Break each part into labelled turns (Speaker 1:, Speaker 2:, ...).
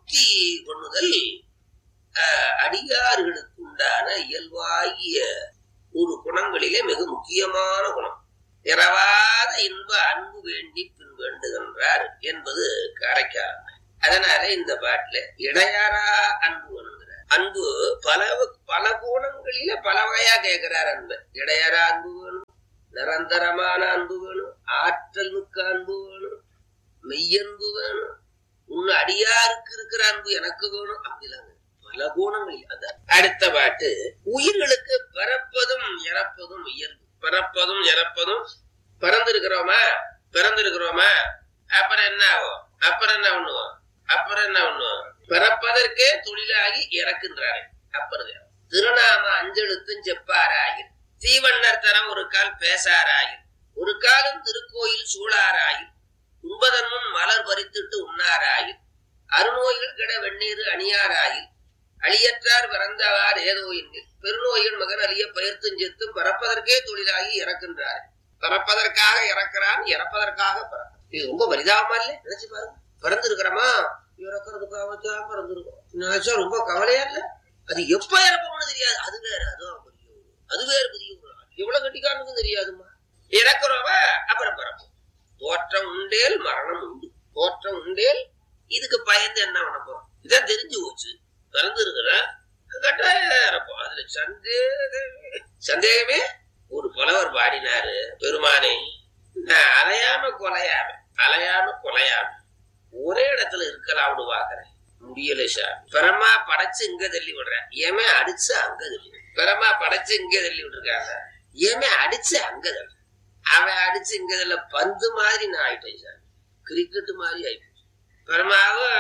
Speaker 1: முக்தி பண்ணுதல் அஹ், அடியார்களுக்கு உண்டான இயல்பாகிய ஒரு குணங்களிலே மிக முக்கியமான குணம் இரவாத இன்ப அன்பு வேண்டி பின் வேண்டுகின்றார் என்பது காரைக்கால் அதனால இந்த பாட்டுல இடையாரா அன்பு வேணுங்கிறார் அன்பு பல பல கோணங்களில பல வகையா கேட்கிறார் அன்பு இடையாரா அன்பு வேணும் நிரந்தரமான அன்பு வேணும் ஆற்றல் மிக்க அன்பு வேணும் மெய்யன்பு வேணும் உன் அடியாருக்கு இருக்கிற அன்பு எனக்கு வேணும் அப்படிலாம் பல கோணங்கள் அந்த அடுத்த பாட்டு உயிர்களுக்கு பிறப்பதும் இறப்பதும் இயல்பு பிறப்பதும் இறப்பதும் பிறந்திருக்கிறோமா பிறந்திருக்கிறோமா அப்புறம் என்ன ஆகும் அப்புறம் என்ன பண்ணுவோம் அப்புறம் என்ன பண்ணுவோம் பிறப்பதற்கே தொழிலாகி இறக்கின்றாரு அப்புறம் திருநாம அஞ்செழுத்தும் செப்பாராயில் தீவண்ணர் தரம் ஒரு கால் பேசாராயில் ஒரு காலம் திருக்கோயில் சூழாராயில் உண்பதன் முன் மலர் பறித்துட்டு உண்ணாராயில் அருநோய்கள் கிட வெந்நீர் அணியாராயில் அழியற்றார் பிறந்தவார் ஏதோ எண்ணில் பெருநோயின் மகன் அழிய பயிர்த்தும் செத்தும் பிறப்பதற்கே தொழிலாகி இறக்கின்றார் பிறப்பதற்காக இறக்கிறான் இறப்பதற்காக பிறக்கிறான் இது ரொம்ப பரிதாபமா இல்ல நினைச்சு பாருங்க பிறந்திருக்கிறோமா இறக்கிறதுக்காக தான் பிறந்திருக்கோம் நினைச்சா ரொம்ப கவலையா இல்ல அது எப்ப இறப்போம்னு தெரியாது அது வேற அதுவும் பெரிய ஒரு- அது வேற பெரிய ஒரு ஆள். எவ்வளவு கட்டிக்காரனுக்கும் தெரியாதுமா இறக்குறோமா அப்புறம் பிறப்போம் தோற்றம் உண்டேல் மரணம் உண்டு தோற்றம் உண்டேல் இதுக்கு பயந்து என்ன பண்ண போறோம் இதான் தெரிஞ்சு போச்சு பிறந்திருக்கிற கட்டாயம் இறப்போம் அதுல சந்தேகமே சந்தேகமே ஒரு புலவர் பாடினாரு பெருமானே நான் அலையாம கொலையாம அலையாம கொலையாம ஒரே இடத்துல இருக்கலாம்னு பாக்குறேன் முடியல சார் பிரமா படைச்சு இங்க தள்ளி விடுறேன் ஏமே அடிச்சு அங்க தள்ளி விடுறேன். பிரமா படைச்சு இங்க தள்ளி விட்டுருக்காங்க ஏமே அடிச்சு அங்க தள்ளி அவன் அடிச்சு இங்க தள்ள பந்து மாதிரி நான் ஆயிட்டேன் சார் கிரிக்கெட் மாதிரி ஆயிட்டேன் பிரமாவும்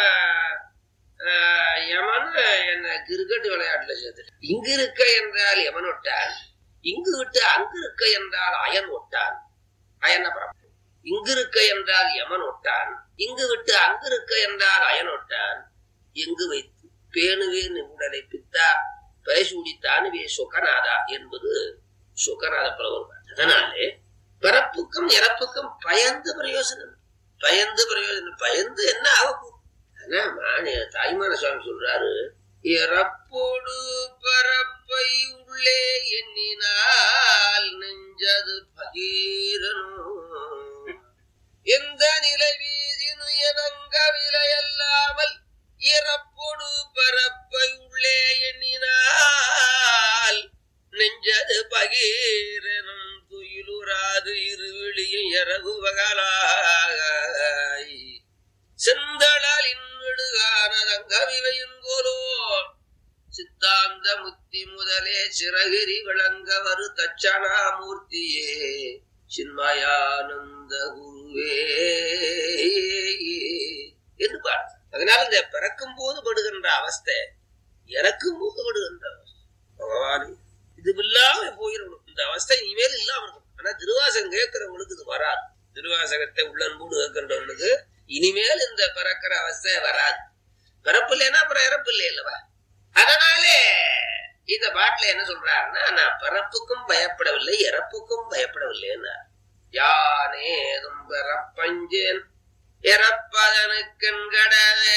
Speaker 1: ஆஹ், யமனும் என்ன கிரிக்கெட் விளையாட்டுல சேர்த்து இங்கு இருக்க என்றால் எவன் ஒட்டான் இங்கு விட்டு அங்கு இருக்க என்றால் அயன் ஒட்டான் அயன பிரபு இங்கு இருக்க என்றால் யமன் ஒட்டான் இங்கு விட்டு அங்கு இருக்க என்றால் அயன் ஒட்டான் எங்கு வைத்து பேணுவே உடலை பித்தா பேசூடித்தானுவே சுகநாதா என்பது சுகநாத புலவர் அதனாலே பிறப்புக்கும் இறப்புக்கும் பயந்து பிரயோஜனம் பயந்து பிரயோஜனம் பயந்து என்ன ஆகும் ஆனா மானே தாய்மான சுவாமி சொல்றாரு இறப்போடு பரப்பை உள்ளே எண்ணினால் நெஞ்சது பகீரனும் எந்த நிலை வீதினு எனங்க விலையல்லாமல் இறப்போடு பரப்பை உள்ளே எண்ணினால் நெஞ்சது பகீரனும் துயிலுறாது இருவிழியும் இறகுவகலாய் செந்தளால் இன்னிடுகானதங்கவிவையின் கோலோ சித்தாந்த முத்தி முதலே சிறகிரி விளங்க வரு தட்சணாமூர்த்தியே சின்மயானந்த குருவே என்று பாடு அதனால இந்த பிறக்கும் போது படுகின்ற அவஸ்தை இறக்கும் போது படுகின்ற அவஸ்தை பகவானே இது இல்லாம போயிடணும் இந்த அவஸ்தை இனிமேல் இல்லாம இருக்கும் ஆனா திருவாசகம் கேட்கிறவங்களுக்கு இது வராது திருவாசகத்தை உள்ளன்போடு கேட்கின்றவங்களுக்கு இனிமேல் இந்த பிறக்கிற அவஸ்தை வராது பிறப்பு இல்லைன்னா அப்புறம் இறப்பு இல்லை அல்லவா அதனாலே இந்த பாட்டுல என்ன சொல்றாருன்னா நான் பிறப்புக்கும் பயப்படவில்லை இறப்புக்கும் பயப்படவில்லைன்னா யானேதும் பிறப்பஞ்சேன் இறப்பதனுக்கண்கடவே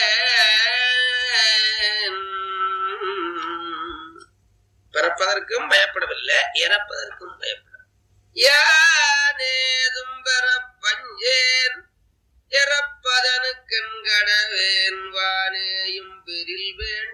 Speaker 1: பிறப்பதற்கும் பயப்படவில்லை இறப்பதற்கும் பயப்பட யானேதும் பிறப்பஞ்சேன் இறப்பதனுக்கண்கடவேன் வானேயும் பெரில்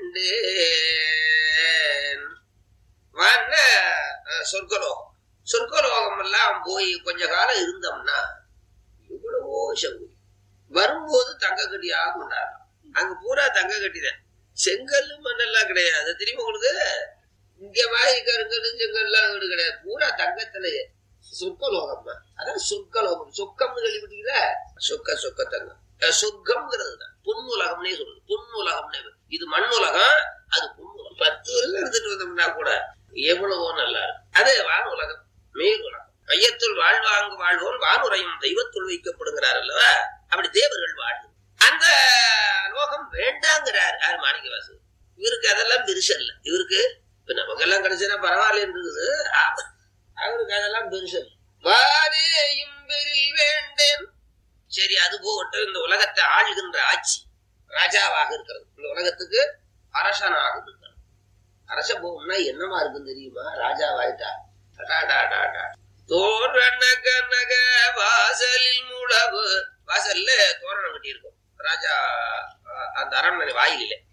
Speaker 1: வேண்டேன் வான அஹ், சொர்க்கலோகம் சொர்க்கலோகம் எல்லாம் போய் கொஞ்ச காலம் இருந்தோம்னா எவ்வளவோ சௌகரியம் வரும்போது தங்க கட்டியாக கொண்டாடலாம் அங்க பூரா தங்க கட்டிதான் செங்கல் மண்ணெல்லாம் கிடையாது தெரியுமா உங்களுக்கு இங்க மாதிரி கருங்கல் செங்கல்லாம் வீடு கிடையாது பூரா தங்கத்திலேயே சொர்க்கலோகம் தான் அதான் சொர்க்கலோகம் சொக்கம்னு கேள்விப்பட்டீங்களா சொக்க சொக்க தங்கம் அஹ் சொர்க்கம்ங்கிறது தான் பொன்னுலகம்னே சொல்றது பொன்னுலகம்னே இது மண்ணுலகம் அது பொன்னுலகம் பத்து வருஷம் எடுத்துட்டு வந்தோம்னா கூட எவ்வளவோ நல்லா இருக்கும் அது வானுலகம் மேல் உலகம் மையத்துள் வாழ்வாங்கு வாழ்வோன் வானுரையும் தெய்வத்துள் வைக்கப்படுகிறார் அல்லவா அப்படி தேவர்கள் வாழ்வு அந்த லோகம் வேண்டாங்கிறார் யார் மாணிக்கவாசு இவருக்கு அதெல்லாம் பெருசல்ல இவருக்கு இப்ப நமக்கெல்லாம் கிடைச்சா பரவாயில்ல இருக்குது ஆ- அவருக்கு அதெல்லாம் பெருசல் வாரேயும் பெரில் வேண்டேன் சரி அது போகட்டும் இந்த உலகத்தை ஆள்கின்ற ஆட்சி ராஜாவாக இருக்கிறது இந்த உலகத்துக்கு அரசனாக இருக்கிறது அரச போகம்னா என்னமா இருக்குன்னு தெரியுமா ராஜாவாயிட்டா அடாடாடாடா. தோரண கனக வாசலில் முழவு வாசல்ல தோரணம் கட்டி இருக்கும் ராஜா அஹ், அந்த அரண்மனை வாயிலில